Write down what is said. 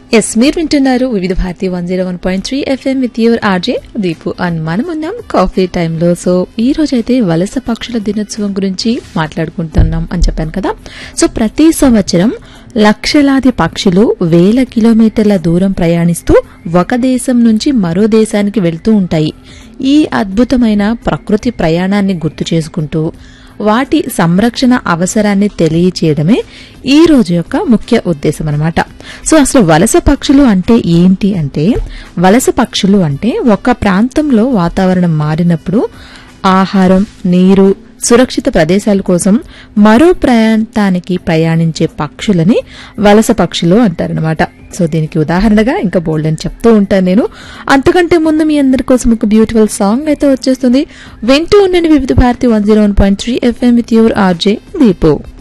yes మీరు వింటున్నారు Vividh Bharati one zero one point three FM with your RJ Deepu and మనం ఉన్నాం కాఫీ టైంలో సో ఈ రోజైతే వలస పక్షుల దినోత్సవం గురించి మాట్లాడుకుంటున్నాం అని చెప్పాను కదా సో ప్రతి సంవత్సరం లక్షలాది పక్షులు వేల కిలోమీటర్ల దూరం ప్రయాణిస్తూ ఒక దేశం నుంచి మరో దేశానికి వెళ్తూ ఉంటాయి ఈ అద్భుతమైన ప్రకృతి ప్రయాణాన్ని గుర్తు చేసుకుంటూ వాటి సంరక్షణ అవసరాన్ని తెలియచేయడమే ఈ రోజు యొక్క ముఖ్య ఉద్దేశం అనమాట సో అసలు వలస పక్షులు అంటే ఏంటి అంటే వలస పక్షులు అంటే ఒక ప్రాంతంలో వాతావరణం మారినప్పుడు ఆహారం నీరు సురక్షిత ప్రదేశాల కోసం మరో ప్రాంతానికి ప్రయాణించే పక్షులని వలస పక్షులు అంటారనమాట సో దీనికి ఉదాహరణగా ఇంకా బోల్డ్ అని చెప్తూ ఉంటాను నేను అంతకంటే ముందు మీ అందరి కోసం ఒక బ్యూటిఫుల్ సాంగ్ అయితే వచ్చేస్తుంది వింటూ ఉండండి Vividh Bharati one zero one point three FM with your RJ Deepu